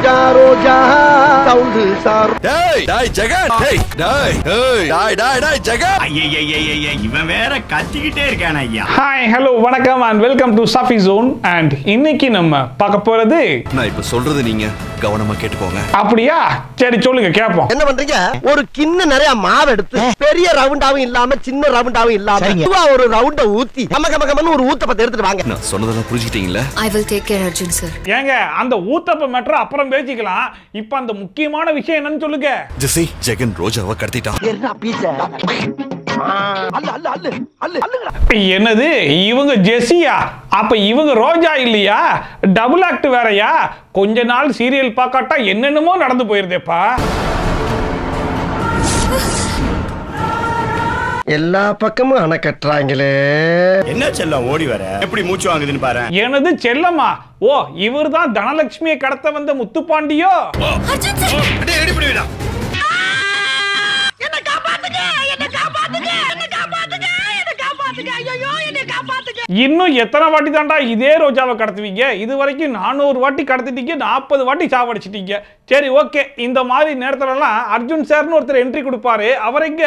ரோஜா ரோஜா sound sir டேய் டேய் ஜெகன் டேய் டேய் டேய் டேய் டேய் டேய் ஜெகன் ஐயய்யய்யய்ய, இவன் வேற கத்திக்கிட்டே இருக்கான் ஐயா ஹாய் ஹலோ வணக்கம் and welcome to Safi zone and இன்னைக்கு நம்ம பார்க்க போறது நான் இப்ப சொல்றது நீங்க கவனமா கேட்டுக்கோங்க அப்படியா சரி சொல்லுங்க கேட்போம் என்ன பண்றீங்க ஒரு கிண்ண நிறைய மாவு எடுத்து பெரிய ரவுண்டாவும் இல்லாம சின்ன ரவுண்டாவும் இல்லாம இதுவா ஒரு ரவுண்ட ஊத்தி கம கம கமன்னு ஒரு ஊத்த பத்து எடுத்துட்டு வாங்க நான் சொன்னதெல்லாம் புரிஞ்சுக்கிட்டீங்களா I will take care, Arjun sir. ஏங்க அந்த ஊத்தப்ப மேட்ரு அப்புறம் பேசிக்கலாம் இப்போ அந்த முக்கியமான விஷயம் என்னன்னு சொல்லுங்க ஜெசி ஜெகன் ரோஜாவை கடத்திட்டான் என்ன பீச அல்ல அல்ல அல்ல அல்ல அல்லுங்கடா என்னது இவங்க ஜெஸியா அப்ப இவங்க ரோஜா இல்லையா டபுள் ஆக்ட் வேறயா கொஞ்ச நாள் சீரியல் பார்க்காட்டா என்னென்னமோ நடந்து போயிருதேப்பா எல்லா பக்கமும் அணை கட்டுறாங்களே என்ன செல்லம் ஓடி வர எப்படி மூச்சு வாங்குதுன்னு பாரு எனது செல்லம்மா ஓ இவர் தான் தனலட்சுமியை கடத்த வந்த முத்துப்பாண்டியோ Arjun sir! இன்னும் எத்தனை வாட்டி தாண்டா இதே ரோஜாவை கடத்துவீங்க இது வரைக்கும் நானூறு வாட்டி கடத்திட்டீங்க நாற்பது வாட்டி சாவடிச்சிட்டீங்க சரி ஓகே இந்த மாதிரி நேரத்துலலாம் அர்ஜுன் சார்னு ஒருத்தர் என்ட்ரி கொடுப்பாரு அவர் எங்க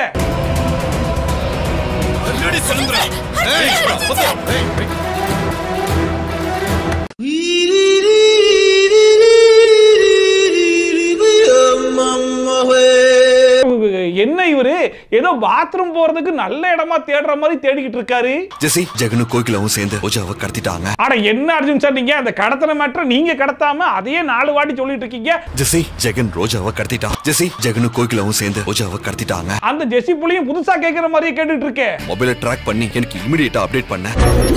என்ன இவரு ஏதோ பாத்ரூம் போறதுக்கு நல்ல இடமா தேடுற மாதிரி தேடிக்கிட்டு இருக்காரு ஜெசி ஜெகனும் கோகிலாவும் சேர்ந்து ரோஜாவை கடத்திட்டாங்க அட என்ன அர்ஜுன் சார் நீங்க அந்த கடத்தன மேட்ரை நீங்க கடத்தாம அதையே நாலு வாட்டி சொல்லிட்டு இருக்கீங்க ஜெசி ஜெகன் ரோஜாவை கடத்திட்டான் ஜெசி ஜெகனும் கோகிலாவும் சேர்ந்து ரோஜாவை கடத்திட்டாங்க அந்த ஜெசி புள்ளியும் புதுசா கேக்குற மாதிரியே கேட்டுட்டு இருக்கேன் மொபைலை ட்ராக் பண்ணி எனக்கு இமிடியேட்டா அப்டேட் பண்ண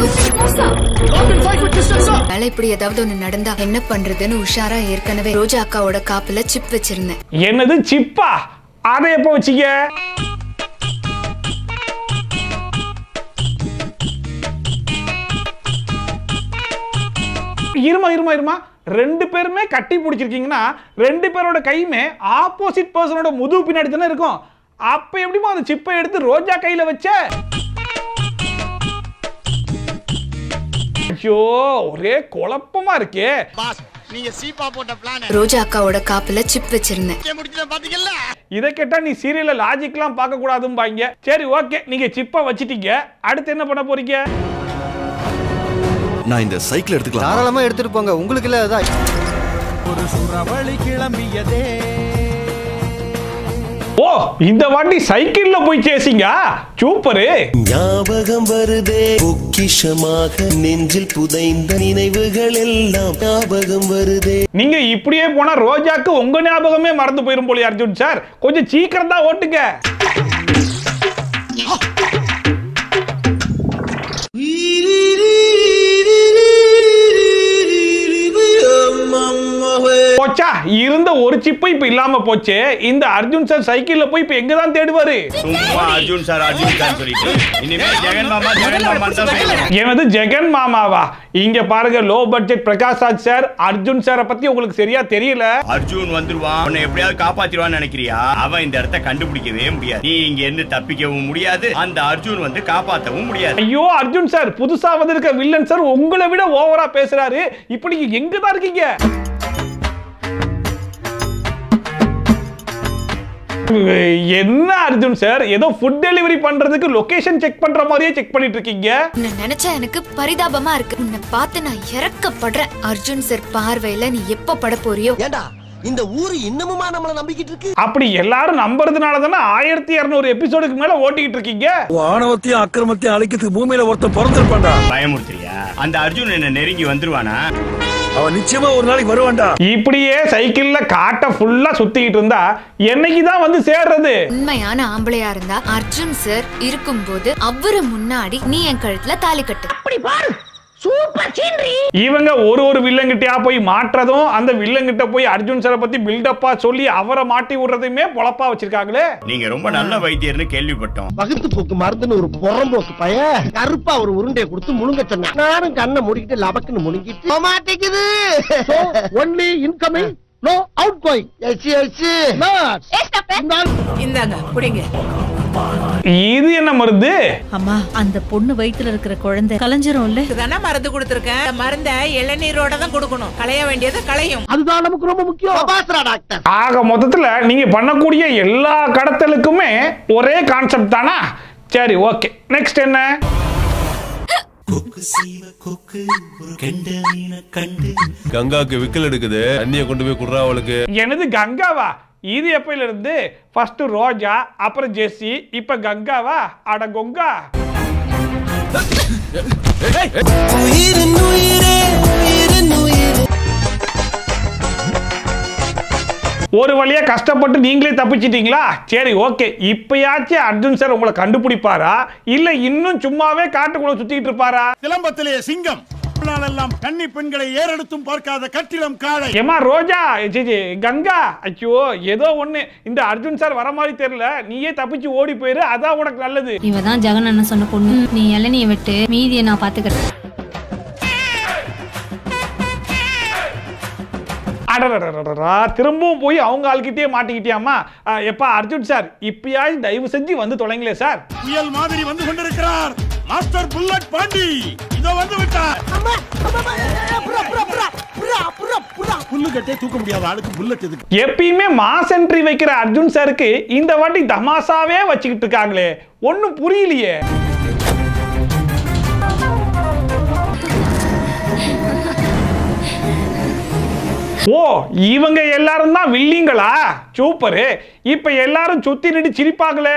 வேலை இப்படி ஏதாவது ஒண்ணு நடந்தா என்ன பண்றதுன்னு உஷாரா ஏற்கனவே ரோஜா அக்காவோட காப்புல சிப் வச்சிருந்தேன் என்னது சிப்பா அதை எப்போ வச்சீங்க இருமா இருமா இருமா ரெண்டு பேருமே கட்டி பிடிச்சிருக்கீங்கன்னா ரெண்டு பேரோட கையுமே ஆப்போசிட் பர்சனோட முதுகு பின்னாடி தானே இருக்கும் அப்ப எப்படிமா அந்த சிப்பை எடுத்து ரோஜா கையில வச்ச ஐயோ ஒரே குழப்பமா இருக்கே ரோஜா அக்காவோட காப்புல சிப் வச்சிருந்தேன் இதை கேட்டா நீ சீரியல்ல லாஜிக்லாம் பார்க்க கூடாதும்பாங்க சரி ஓகே நீங்க சிப்பை வச்சிட்டீங்க அடுத்து என்ன பண்ண போறீங்க நான் இந்த சைக்கிள் எடுத்துக்கலாம் தாராளமா எடுத்துட்டு போங்க உங்களுக்கு இல்ல அதான் ஓ இந்த வாட்டி சைக்கிள்ல போய் சேசிங்க சூப்பரு ஞாபகம் வருதே பொக்கிஷமாக நெஞ்சில் புதைந்த நினைவுகள் எல்லாம் ஞாபகம் வருதே நீங்க இப்படியே போனா ரோஜாக்கு உங்க ஞாபகமே மறந்து போயிரும் போலயே அர்ஜுன் சார் கொஞ்சம் சீக்கிரம் தான் ஓட்டுங்க போச்சா இருந்த ஒரு சிப்பு இப்ப இல்லாம போச்சு இந்த அர்ஜுன் சார் சைக்கிள்ல போய் இப்ப எங்க தான் தேடுவாரு சும்மா அர்ஜுன் சார் அர்ஜுன் சார் சொல்லிட்டு இனிமே ஜெகன் மாமா ஜெகன் மாமா தான் சொல்லணும் எனது ஜெகன் மாமாவா இங்க பாருங்க low budget Prakash Raj sir Arjun சாரை பத்தி உங்களுக்கு சரியா தெரியல அர்ஜுன் வந்துருவான் உன்னை எப்படியாவது காப்பாத்திடுவான்னு நினைக்கிறியா அவன் இந்த இடத்த கண்டுபிடிக்கவே முடியாது நீ இங்க இருந்து தப்பிக்கவும் முடியாது அந்த அர்ஜுன் வந்து காப்பாத்தவும் முடியாது ஐயோ அர்ஜுன் சார் புதுசா வந்திருக்க வில்லன் சார் உங்களை விட ஓவரா பேசுறாரு இப்ப நீங்க எங்க தான் இருக்கீங்க என்ன அர்ஜுன் சார் ஏதோ ஃபுட் டெலிவரி பண்றதுக்கு லொகேஷன் செக் பண்ற மாதிரியே செக் பண்ணிட்டு இருக்கீங்க உன்னை நினைச்சா எனக்கு பரிதாபமா இருக்கு உன்னை பார்த்து நான் இறக்கப்படுறேன் அர்ஜுன் சார் பார்வையில நீ எப்ப பட போறியோ ஏண்டா இந்த ஊரு இன்னமுமா நம்மள நம்பிக்கிட்டு இருக்கு அப்படி எல்லாரும் நம்புறதுனால தானே ஆயிரத்தி இருநூறு எபிசோடுக்கு மேல ஓட்டிக்கிட்டு இருக்கீங்க ஆணவத்தையும் அக்கிரமத்தையும் அழிக்கிறதுக்கு பூமியில ஒருத்தன் பிறந்திருப்பான்டா பயமுறுத்துறியா அந்த அர்ஜுன் என்ன நெருங்கி வந்துருவானா அவன் நிச்சயமா ஒரு நாளைக்கு வருவான்டா இப்படியே சைக்கிள்ல காட்டை ஃபுல்லா சுத்திக்கிட்டு இருந்தா என்னைக்கு தான் வந்து சேர்றது உண்மையான ஆம்பளையா இருந்தா அர்ஜுன் சார் இருக்கும்போது அவரு முன்னாடி நீ என் கழுத்துல தாலி கட்டு இவங்க ஒரு ஒரு வில்லங்கிட்டயா போய் மாற்றதும் அந்த வில்லங்கிட்ட போய் அர்ஜுன் சாரை பத்தி பில்டப்பா சொல்லி அவரை மாட்டி விடுறதையுமே பொழப்பா வச்சிருக்காங்களே நீங்க ரொம்ப நல்ல வைத்தியர்னு கேள்விப்பட்டோம் வகுத்து போக்கு மருந்துன்னு ஒரு புறம்போக்கு பைய கருப்பா ஒரு உருண்டையை கொடுத்து முழுங்க சொன்னேன் நானும் கண்ணை முடிக்கிட்டு லபக்குன்னு முழுங்கிட்டு மாட்டேங்குது only incoming no outgoing எச்சி எச்சி இந்தாங்க குடிங்க இது என்ன மருந்து அம்மா அந்த பொண்ணு வயித்துல இருக்கிற குழந்தை கலைஞ்சிரும்ல தானே மருந்து கொடுத்துருக்கேன் இந்த மருந்தை இளநீரோட தான் கொடுக்கணும் களைய வேண்டியது களையும் அதுதான் நமக்கு ரொம்ப முக்கியம் பாஸ்ரா டாக்டர் ஆக மொத்தத்துல நீங்க பண்ணக்கூடிய எல்லா கடத்தலுக்குமே ஒரே கான்செப்ட் தானா சரி ஓகே நெக்ஸ்ட் என்ன கங்காக்கு விக்கல் எடுக்குது தண்ணிய கொண்டு போய் குடுறா அவளுக்கு எனது கங்காவா இது எப்பையில இருந்து ஃபர்ஸ்ட் ரோஜா அப்புறம் ஜெஸ்ஸி இப்ப கங்காவா அட கொங்கா ஒரு வழியா கஷ்டப்பட்டு நீங்களே தப்பிச்சிட்டீங்களா சரி ஓகே இப்பயாச்சும் அர்ஜுன் சார் உங்களை கண்டுபிடிப்பாரா இல்ல இன்னும் சும்மாவே காட்டுக்குள்ள சுத்திட்டு இருப்பாரா சிலம்பத்திலே சிங்கம் எல்லாம் கன்னி பெண்களை ஏறெடுத்தும் பார்க்காத கட்டிடம் காளை ஏமா ரோஜா சி, சி, கங்கா ஐயோ ஏதோ ஒண்ணு இந்த அர்ஜுன் சார் வர மாதிரி தெரியல நீயே தப்பிச்சு ஓடி போயிரு அதான் உனக்கு நல்லது இவ தான் ஜெகன் அண்ணன் சொன்ன பொண்ணு நீ இளநிய விட்டு மீதியை நான் பாத்துக்கிறேன் அடடடடடடா, திரும்பவும் போய் அவங்க ஆள்கிட்டயே மாட்டிக்கிட்டியாமா அஹ், எப்பா அர்ஜுன் சார் இப்பயாவது தயவு செஞ்சு வந்து தொலைங்களே சார் புயல் மாதிரி வந்து கொண்டிருக்கிறார் மாஸ்டர் புல்லட் பாண்டி இதோ வந்து விட்டார் புல்லு கட்டே தூக்க முடியாத ஆளுக்கு புல்லட் எதுக்கு எப்பயுமே மாஸ் என்ட்ரி வைக்கிற அர்ஜுன் சாருக்கு இந்த வாட்டி தமாசாவே வச்சுக்கிட்டு இருக்காங்களே ஒன்னும் புரியலையே ஓ இவங்க எல்லாரும் தான் வில்லிங்களா சூப்பரு இப்ப எல்லாரும் சுத்தி நின்று சிரிப்பாங்களே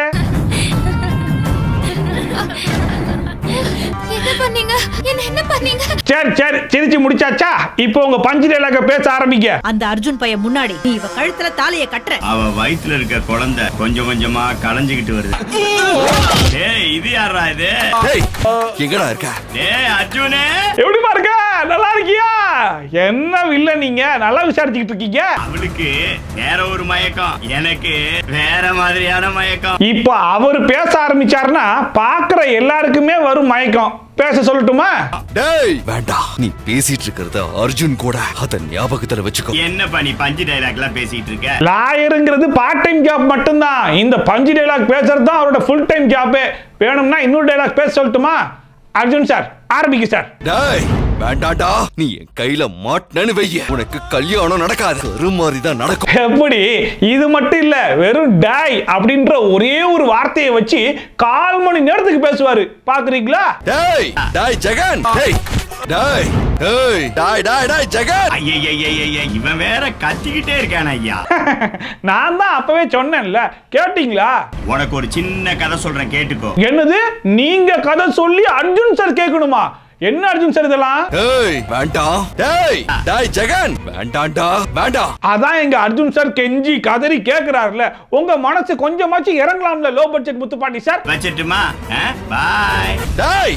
என்ன பண்ணீங்க என்ன என்ன பண்ணீங்க சரி சரி சிரிச்சு முடிச்சாச்சா இப்போ உங்க பஞ்சு டைலாக பேச ஆரம்பிங்க அந்த அர்ஜுன் பையன் முன்னாடி நீ இவ கழுத்துல தாலிய கட்டுற அவ வயித்துல இருக்க குழந்தை கொஞ்சம் கொஞ்சமா களைஞ்சுக்கிட்டு வருது டேய் இது யாரா இது எங்கடா இருக்க டேய் அர்ஜுனே எப்படிமா இருக்க நல்லா இருக்கியா என்ன வில்ல நீங்க நல்லா விசாரிச்சுக்கிட்டு இருக்கீங்க அவளுக்கு வேற ஒரு மயக்கம் எனக்கு வேற மாதிரியான மயக்கம் இப்போ அவர் பேச ஆரம்பிச்சாருன்னா பாக்குற எல்லாருக்குமே வரும் மயக்கம் பேச சொல்லட்டுமா டேய் வேண்டாம் நீ பேசிட்டு இருக்கிறத அர்ஜுன் கூட அத ஞாபகத்துல வச்சுக்கோ என்னப்பா நீ பஞ்சு டைலாக் எல்லாம் பேசிட்டு இருக்க லாயருங்கிறது பார்ட் டைம் ஜாப் மட்டும்தான் இந்த பஞ்சு டைலாக் பேசுறது தான் அவரோட ஃபுல் டைம் ஜாபே வேணும்னா இன்னொரு டைலாக் பேச சொல்லட்டுமா அர்ஜுன் சார் ஆரம்பிக்கு சார் டேய் வேண்டாடா நீ என் கையில மாட்டினு வெய்ய உனக்கு கல்யாணம் நடக்காது கருமாறி தான் நடக்கும் எப்படி இது மட்டும் இல்ல வெறும் டாய் அப்படின்ற ஒரே ஒரு வார்த்தையை வச்சு கால் மணி நேரத்துக்கு பேசுவாரு பாக்குறீங்களா டேய் டேய் ஜெகன் டேய் டேய் டேய் டேய் டேய் டேய் ஜெகன் ஐயய்யய்யய்ய, இவன் வேற கத்திக்கிட்டே இருக்கான ஐயா நான் தான் அப்பவே சொன்னேன்ல கேட்டீங்களா உனக்கு ஒரு சின்ன கதை சொல்றேன் கேட்டுக்கோ என்னது நீங்க கதை சொல்லி அர்ஜுன் சார் கேட்கணுமா என்ன அர்ஜுன் சார் இதெல்லாம் டேய் வேண்டாம் டேய் டேய் ஜெகன் வேண்டாம்டா வேண்டாம் அதான் எங்க அர்ஜுன் சார் கெஞ்சி கதறி கேக்குறாருல உங்க மனசு கொஞ்சமாச்சும் இறங்கலாம்ல லோ பட்ஜெட் முத்துப்பாண்டி சார் வச்சிட்டுமா பாய் டேய்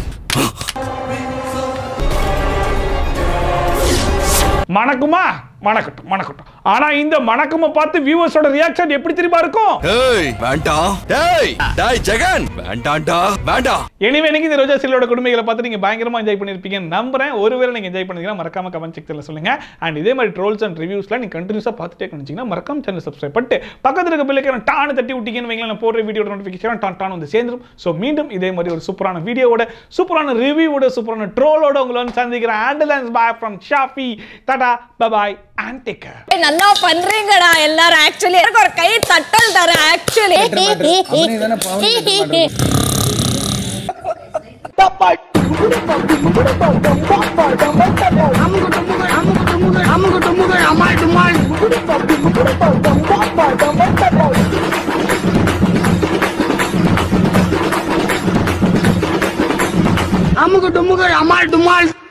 மணக்குமா மணக்கட்டும் மணக்கட்டும் ஆனா இந்த மணக்கம பார்த்து வியூவர்ஸோட ரியாக்ஷன் எப்படி தெரியுமா இருக்கும் டேய் வேண்டாம் டேய் டேய் ஜெகன் வேண்டாம்டா வேண்டாம் எனிவே நீங்க இந்த ரோஜா சிலோட குடும்பங்களை பார்த்து நீங்க பயங்கரமா என்ஜாய் பண்ணிருப்பீங்க நம்புறேன் ஒருவேளை நீங்க என்ஜாய் பண்ணீங்கன்னா மறக்காம கமெண்ட் செக்ஷன்ல சொல்லுங்க அண்ட் இதே மாதிரி ட்ரோல்ஸ் அண்ட் ரிவ்யூஸ்லாம் நீங்க கண்டினியூஸா பார்த்துட்டே நினைச்சீங்கன்னா மறக்காம சேனல் சப்ஸ்கிரைப் பண்ணிட்டு பக்கத்துல இருக்க பிள்ளைக்கு டானு தட்டி விட்டீங்கன்னு வைங்களேன் நான் போடுற வீடியோ நோட்டிஃபிகேஷன் டான் டான் வந்து சேர்ந்துரும் ஸோ மீண்டும் இதே மாதிரி ஒரு சூப்பரான வீடியோவோட சூப்பரான ரிவ்யூவோட சூப்பரான ட்ரோலோட உங்களை வந்து சந்திக்கிறேன் ஆண்டலன்ஸ் பாய் ஃப்ரம் ஷாஃபி டாடா பபாய் அண்ட் டேக் கேர் நல்லா பண்றீங்கடா எல்லாரும் ஆக்சுவலி எனக்கு ஒரு கை தட்டல் தரேன் ஆக்சுவலி அமுகு டுமுகு அமால் டுமால்